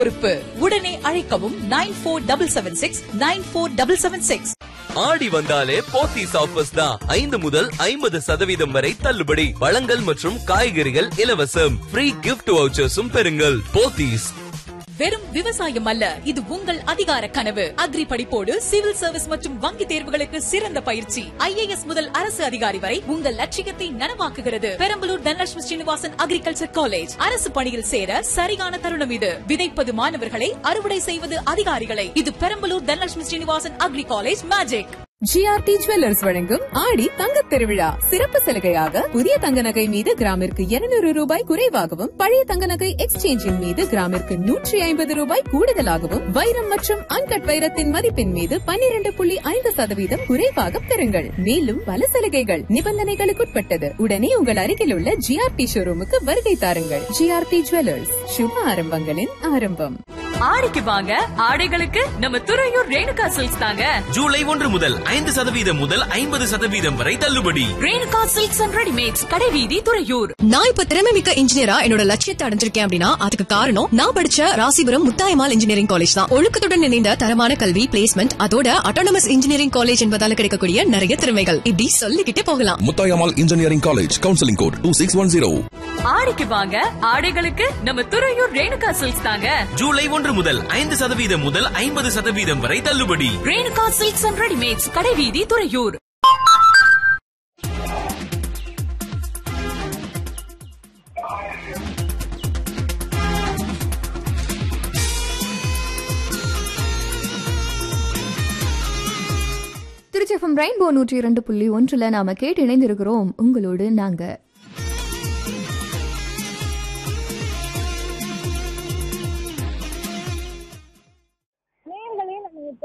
பொறுப்பு உடனே அழைக்கவும் nine four double seven six nine four double seven six Aadi வந்தாலே போத்தீஸ் ஆஃபர்ஸ் தான் ஐந்து முதல் ஐம்பது சதவீதம் வரை தள்ளுபடி பழங்கள் மற்றும் காய்கறிகள் இலவசம் ஃப்ரீ கிஃப்ட் வவுச்சர்ஸும் பெறுங்கள் போத்தீஸ் வெறும் விவசாயம் அல்ல இது உங்கள் அதிகார கனவு அக்ரி படிப்போடு சிவில் சர்வீஸ் மற்றும் வங்கி தேர்வுகளுக்கு சிறந்த பயிற்சி ஐஏஎஸ் முதல் அரசு அதிகாரி வரை உங்கள் லட்சியத்தை நனவாக்குகிறது பெரம்பலூர் தனலட்சுமி ஸ்ரீனிவாசன் அக்ரிகல்ச்சர் காலேஜ் அரசு பணியில் சேர சரியான தருணம் இது விதைப்பது மாணவர்களை அறுவடை செய்வது அதிகாரிகளை இது Perambalur Dhanalakshmi Srinivasan agri college magic GRT jewellers வழங்கும் ஆடி தங்கத் திருவிழா சிறப்பு சலுகையாக புதிய தங்க நகை மீது கிராமிற்கு 200 ரூபாய் குறைவாகவும் பழைய தங்க நகை எக்ஸ்சேஞ்சின் மீது கிராமிற்கு நூற்றி ஐம்பது ரூபாய் கூடுதலாகவும் வைரம் மற்றும் அன்கட் வைரத்தின் மதிப்பின் மீது 12.5% புள்ளி ஐந்து சதவீதம் குறைவாக பெறுங்கள் மேலும் பல சலுகைகள் நிபந்தனைகளுக்குட்பட்டது உடனே உங்கள் அருகில் உள்ள ஜிஆர்டி ஷோரூமுக்கு வருகை தாருங்கள் ஜிஆர்டி ஜுவல்லர்ஸ் சுப ஆரம்பங்களின் ஆரம்பம் ஆடிக்கு வாங்க ஆடைகளுக்கு நம்ம துறையூர் ரேணுகா சில்க்ஸ் தாங்க ஜூலை ஒன்று முதல் ஐந்து சதவீதம் முதல் ஐம்பது சதவீதம் வரை தள்ளுபடி ரேணுகா சில்க்ஸ் அண்ட் ரெடிமேட்ஸ் கடைவீதி துறையூர் நான் இப்ப திறமை மிக்க இன்ஜினியரா என்னோட லட்சியத்தை அடைஞ்சிருக்கேன் அப்படின்னா அதுக்கு காரணம் நான் படிச்ச ராசிபுரம் முத்தாயமால் இன்ஜினியரிங் காலேஜ் தான் ஒழுக்கத்துடன் இணைந்த தரமான கல்வி பிளேஸ்மெண்ட் அதோட அட்டானமஸ் இன்ஜினியரிங் காலேஜ் என்பதால கிடைக்கக்கூடிய நிறைய திறமைகள் இப்படி சொல்லிக்கிட்டே போகலாம் Muthayammal engineering college counselling code two six one zero ஆடிக்கு வாங்க ஆடைகளுக்கு நம்ம துறையூர் ரேணுகா சில்க்ஸ் தாங்க ஜூலை ஒன்று முதல் ஐந்து சதவீதம் முதல் ஐம்பது சதவீதம் வரை தள்ளுபடி ரேணுகா சில்க்ஸ் அண்ட் ரெடிமேட்ஸ் கடைவீதி துறையூர் திருச்சிஎஃப்எம் ரெயின்போ நூற்றி இரண்டு புள்ளி ஒன்றுல நாம கேட்டு இணைந்திருக்கிறோம் உங்களோடு நாங்க நேர்களே நம்ம இப்ப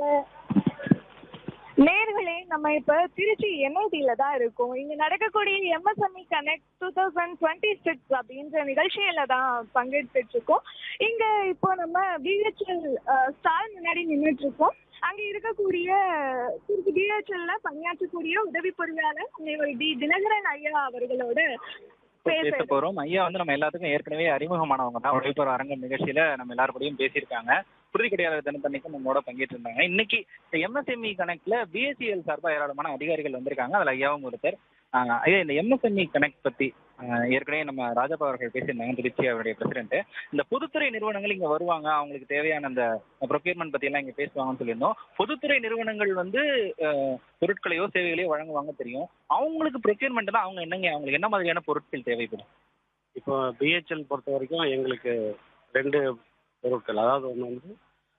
நேர்களே நம்ம இப்ப திருச்சி என்ஐடியில தான் இருக்கோம் இங்க நடக்கக்கூடிய MSME connect two thousand twenty six அப்படின்ற நிகழ்ச்சியில தான் பங்கெடுத்துட்டு இருக்கோம் இங்க இப்போ நம்ம பிஹெச்எல் ஸ்டால் முன்னாடி நின்றுட்டு இருக்கோம் அங்க இருக்கக்கூடிய திருச்சி பிஹெச்எல்ல பணியாற்றக்கூடிய உதவி பொறியாளர் முனைவர் டி தினகரன் ஐயா அவர்களோட பேச பேச போறோம் ஐயா வந்து நம்ம எல்லாத்துக்கும் ஏற்கனவே அறிமுகமானவங்க தான் உழைப்பர் அரங்கம் நிகழ்ச்சியில நம்ம எல்லாரும் கூடயும் பேசியிருக்காங்க புரிதி கிடையாத தினத்தன்னைக்கும் நம்மளோட பங்கேற்று இருந்தாங்க இன்னைக்கு இந்த எம்எஸ்எம்இ கனெக்ட்ல பிஎஸ்சிஎல் சார்பா ஏராளமான அதிகாரிகள் வந்திருக்காங்க அதுல ஐயாவும் ஒருத்தர் ஆஹ் ஐயா இந்த எம்எஸ்எம்இ கனெக்ட் பத்தி ஆஹ் ஏற்கனவே நம்ம ராஜப்பா அவர்கள் பேசியிருந்தாங்க திருச்சி அவருடைய பிரசிடென்ட் இந்த பொதுத்துறை நிறுவனங்கள் இங்க வருவாங்க அவங்களுக்கு தேவையான அந்த ப்ரொக்யூர்மெண்ட் பத்தி எல்லாம் இங்க பேசுவாங்கன்னு சொல்லியிருந்தோம் பொதுத்துறை நிறுவனங்கள் வந்து ஆஹ் பொருட்களையோ சேவைகளையோ வழங்குவாங்க தெரியும் அவங்களுக்கு ப்ரொக்யூர்மெண்ட்னா அவங்க என்னங்க அவங்களுக்கு என்ன மாதிரியான பொருட்கள் தேவைப்படும் இப்போ பிஹெச்எல் பொறுத்த வரைக்கும் எங்களுக்கு ரெண்டு பொருட்கள் அதாவது ஒன்று வந்து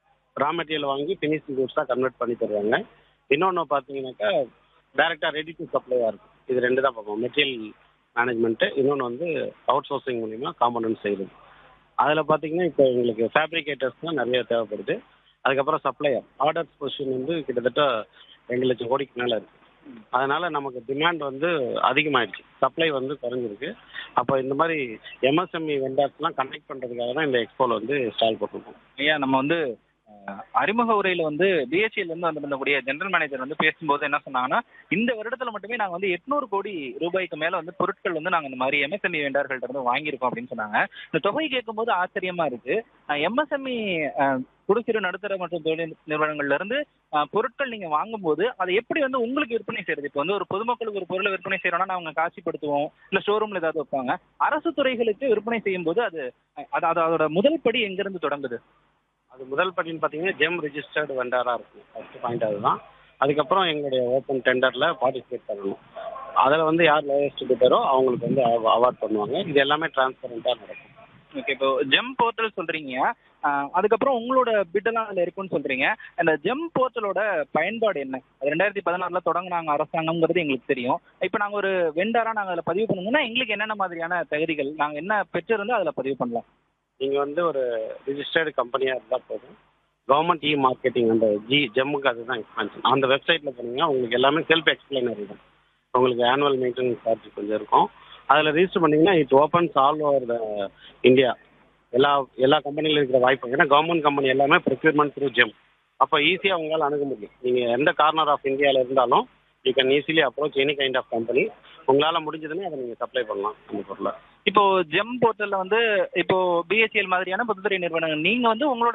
ரா மெட்டீரியல் வாங்கி ஃபினிஷிங் குட்ஸாக கன்வெர்ட் பண்ணி தருவாங்க இன்னொன்று பார்த்தீங்கன்னாக்கா டைரெக்டாக ரெடி டு சப்ளையாக இருக்கும் இது ரெண்டு தான் பார்ப்போம் மெட்டீரியல் மேனேஜ்மெண்ட்டு இன்னொன்று வந்து அவுட் சோர்சிங் மூலிமா காம்பனன்ட் செய்கிறது அதில் பார்த்தீங்கன்னா இப்போ எங்களுக்கு ஃபேப்ரிகேட்டர்ஸ் தான் நிறைய தேவைப்படுது அதுக்கப்புறம் சப்ளையர் ஆர்டர்ஸ் பொசிஷன் வந்து கிட்டத்தட்ட ரெண்டு லட்சம் கோடிக்கு மேலே இருக்குது அதனால நமக்கு டிமாண்ட் வந்து அதிகமாயிடுச்சு சப்ளை வந்து குறைஞ்சிருக்கு அப்போ இந்த மாதிரி எம்எஸ்எம்இ வெண்டார்ஸ்லாம் கனெக்ட் பண்ணுறதுக்காக தான் இந்த எக்ஸ்போல வந்து ஸ்டால் போட்டிருக்கோம் ஐயா நம்ம வந்து அஹ், அறிமுக உரையில வந்து பிஹெச்எல் இருந்து வந்திருந்தக்கூடிய ஜெனரல் மேனேஜர் வந்து பேசும்போது என்ன சொன்னாங்கன்னா இந்த வருடத்துல மட்டுமே நாங்க வந்து எட்நூறு கோடி ரூபாய்க்கு மேல வந்து பொருட்கள் வந்து நாங்க இந்த மாதிரி எம்எஸ்எம்இ வெண்டார்கள்ட்ட இருந்து வாங்கியிருக்கோம் அப்படின்னு சொன்னாங்க இந்த தொகை கேட்கும்போது ஆச்சரியமா இருக்கு எம்எஸ்எம்இ குறு சிறு நடுத்தர மற்றும் தொழில் நிறுவனங்கள்ல இருந்து அஹ், பொருட்கள் நீங்க வாங்கும்போது அதை எப்படி வந்து உங்களுக்கு விற்பனை செய்யறது இப்போ வந்து ஒரு பொதுமக்களுக்கு ஒரு பொருளை விற்பனை செய்யறோம்னா அவங்க காட்சிப்படுத்துவோம் இல்ல ஷோரூம்ல ஏதாவது வைப்பாங்க அரசு துறைகளுக்கு விற்பனை செய்யும் போது அது அது அது அதோட முதல் படி எங்க இருந்து தொடங்குது அது முதல் படின்னு பார்த்தீங்கன்னா ஜெம் ரிஜிஸ்டர்டு வெண்டாராக இருக்கும் ஃபஸ்ட்டு பாயிண்ட் அதுதான் அதுக்கப்புறம் எங்களுடைய ஓப்பன் டெண்டரில் பார்ட்டிசிபேட் பண்ணணும் அதில் வந்து யார் லோயஸ்ட் பிட்டரோ அவங்களுக்கு வந்து அவார்ட் பண்ணுவாங்க இது எல்லாமே டிரான்ஸ்பரண்ட்டாக நடக்கும் ஓகே இப்போ ஜெம் போர்ட்டல் சொல்றீங்க ஆஹ் அதுக்கப்புறம் உங்களோட பிட்டெல்லாம் அதுல இருக்குன்னு சொல்றீங்க அந்த ஜெம் போர்ட்டலோட பயன்பாடு என்ன அது ரெண்டாயிரத்தி பதினாறுல தொடங்குனாங்க அரசாங்கம்ங்கிறது எங்களுக்கு தெரியும் இப்போ நாங்க ஒரு வெண்டாரா நாங்க அதுல பதிவு பண்ணணும்னா எங்களுக்கு என்னென்ன மாதிரியான தகுதிகள் நாங்க என்ன பெற்றிருந்து அதுல பதிவு பண்ணலாம் நீங்கள் வந்து ஒரு ரிஜிஸ்டர்டு கம்பெனியாக இருந்தால் போதும் கவர்மெண்ட் இ மார்க்கெட்டிங் அந்த ஜி ஜெம்முக்கு அதுதான் எக்ஸ்பான்ஷன் அந்த வெப்சைட்டில் போனீங்கன்னா உங்களுக்கு எல்லாமே செல்ஃப் எக்ஸ்பிளைனரி தான் உங்களுக்கு ஆனுவல் மெயின்டெனன்ஸ் சார்ஜ் கொஞ்சம் இருக்கும் அதில் ரிஜிஸ்டர் பண்ணீங்கன்னா it opens all over the India எல்லா எல்லா கம்பெனிலும் இருக்கிற வாய்ப்பு ஏன்னா கவர்மெண்ட் கம்பெனி எல்லாமே ப்ரொக்யூர்மெண்ட் த்ரூ ஜெம் அப்போ ஈஸியாக உங்களால் அணுக முடியும் நீங்கள் எந்த கார்னர் ஆஃப் இந்தியாவில் இருந்தாலும் you can easily approach any kind of company உங்களால் முடிஞ்சதுன்னா அதை நீங்கள் சப்ளை பண்ணலாம் அந்த பொருளை இப்போ ஜெம் போர்ட்டல்ல வந்து இப்போ பிஎஸ்சிஎல் மாதிரியான பொதுத்துறை நிறுவனங்கள் நீங்க வந்து உங்களோட